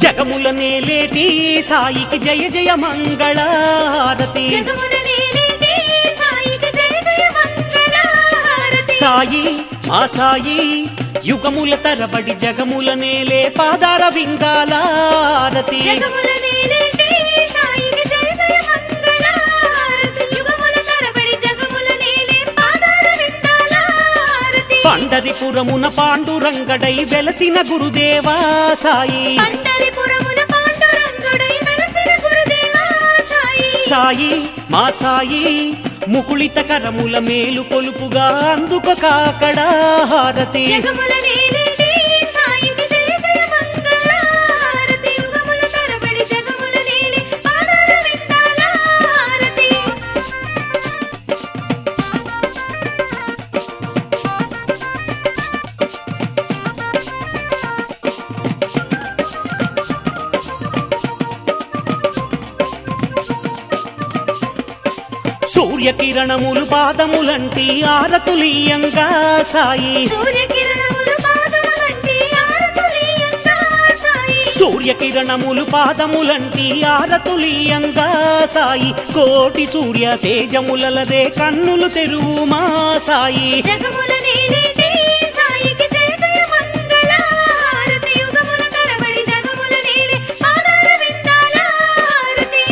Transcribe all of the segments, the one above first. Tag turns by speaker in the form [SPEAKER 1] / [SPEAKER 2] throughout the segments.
[SPEAKER 1] జగముల నేలేటి సాయికి జయ జయ మంగళారతి
[SPEAKER 2] జగముల నేలేటి సాయికి జయ జయ మంగళహారతి
[SPEAKER 1] సాయి మా సాయి యుగముల తరబడి జగముల నేలే పాదార వింగాలారతి
[SPEAKER 2] జగముల నేలేటి సాయికి జయ జయ మంగళహారతి యుగముల తరబడి జగముల నేలే పాదార విందాలహారతి
[SPEAKER 1] పండరిపురమున పాండురంగడై వెలసిన గురుదేవా సాయి
[SPEAKER 2] పండరిపురమున పాండురంగుడై వెలసిన గురుదేవా సాయి
[SPEAKER 1] సాయి మా సాయి ముకుళిత కరముల మేలు కొలుపుగా అందుక కాకడా హారతి
[SPEAKER 2] జగముల నేలేటి సాయికి జయ జయ మంగళహారతి యుగముల తరబడి జగముల నేలే పాదార విందాలహారతి
[SPEAKER 1] సూర్యకిరణములు పాదములంటి ఆరతులీయంగా సాయి
[SPEAKER 2] సూర్యకిరణములు పాదములంటి ఆరతులీయంగా సాయి
[SPEAKER 1] సూర్యకిరణములు పాదములంటి ఆరతులీయంగా సాయి కోటి సూర్య తేజములలరే కన్నులు తెరువు మా సాయి
[SPEAKER 2] జగముల నేలేటి సాయికి జయ జయ మంగళహారతి యుగముల తరబడి జగముల నేలే పాదార విందాలహారతి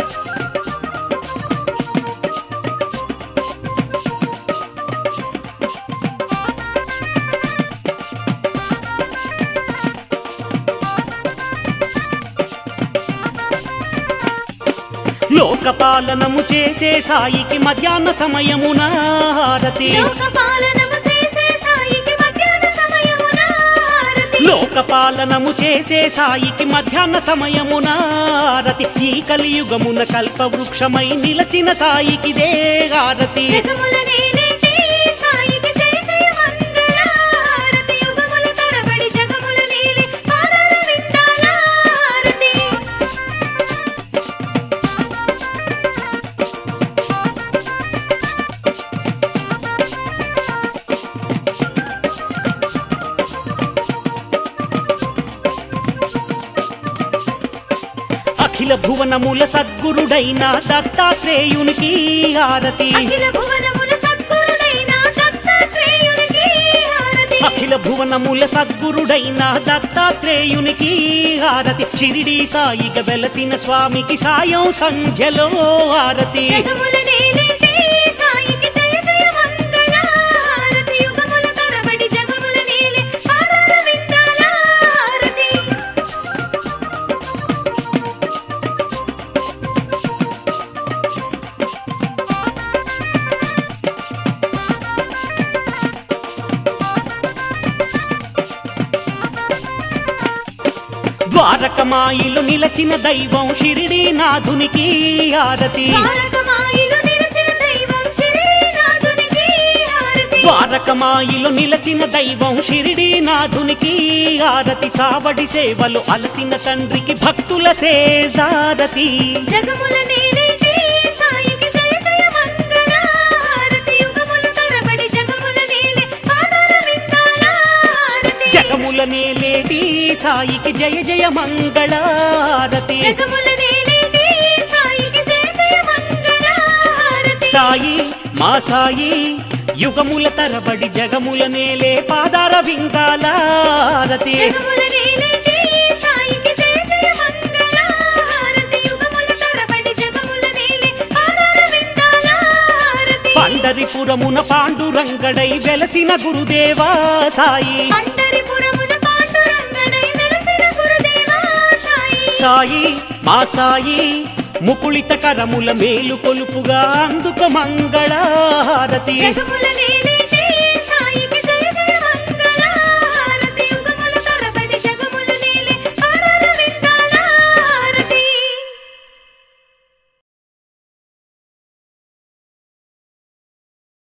[SPEAKER 1] లోకపాలనము చేసే సాయికి మధ్యాహ్న సమయమున హారతి
[SPEAKER 2] లోకపాలనము చేసే సాయికి మధ్యాహ్న సమయమున హారతి
[SPEAKER 1] లోకపాలనము చేసే సాయికి మధ్యాహ్న సమయమున హారతి ఈ కలియుగమున కల్పవృక్షమై నిలచిన సాయికి దే హారతి
[SPEAKER 2] జగముల నేలేటి సాయికి జయ జయ మంగళహారతి యుగముల తరబడి జగముల నేలే పాదార విందాలహారతి
[SPEAKER 1] అఖిల భువనముల సద్గురుడైన దత్తాత్రేయునికి హారతి
[SPEAKER 2] అఖిల భువనముల సద్గురుడైన దత్తాత్రేయునికి హారతి
[SPEAKER 1] అఖిల భువనముల సద్గురుడైన దత్తాత్రేయునికి హారతి షిరిడి సాయిగ వెలసిన స్వామికి సాయం సంధ్యలో హారతి
[SPEAKER 2] జగముల నేలేటి సాయికి జయ జయ మంగళహారతి యుగముల తరబడి జగముల నేలే పాదార విందాలహారతి
[SPEAKER 1] ద్వారకమాయిలు నిలచిన దైవం షిరిడి నాథునికి హారతి
[SPEAKER 2] ద్వారకమాయిలు నిలిచిన దైవం శ్రీనాథునికి హారతి
[SPEAKER 1] ద్వారకమాయిలు నిలచిన దైవం షిరిడి నాథునికి హారతి చావడి సేవలు అలసిన తండ్రికి భక్తుల సేజారతి
[SPEAKER 2] జగముల నేలేటి సాయికి జయ జయ మంగళహారతి యుగముల తరబడి జగముల నేలే పాదార విందాలహారతి
[SPEAKER 1] జగముల నేలేటి సాయికి జయ జయ మంగళారతి
[SPEAKER 2] జగముల నేలేటి సాయికి జయ జయ మంగళహారతి
[SPEAKER 1] సాయి మా సాయి యుగముల తరబడి జగముల నేలే పాదార వింగాలారతి
[SPEAKER 2] జగముల నేలేటి సాయికి జయ జయ మంగళహారతి యుగముల తరబడి జగముల నేలే పాదార విందాలహారతి
[SPEAKER 1] పండరిపురమున పాండురంగడై వెలసిన గురుదేవా సాయి
[SPEAKER 2] పండరిపురమున పాండురంగడై వెలసిన గురుదేవా సాయి
[SPEAKER 1] సాయి మా సాయి ముకుళిత కరముల మేలు కొలుపుగా అందుక మంగళారతి
[SPEAKER 2] జగముల నేలే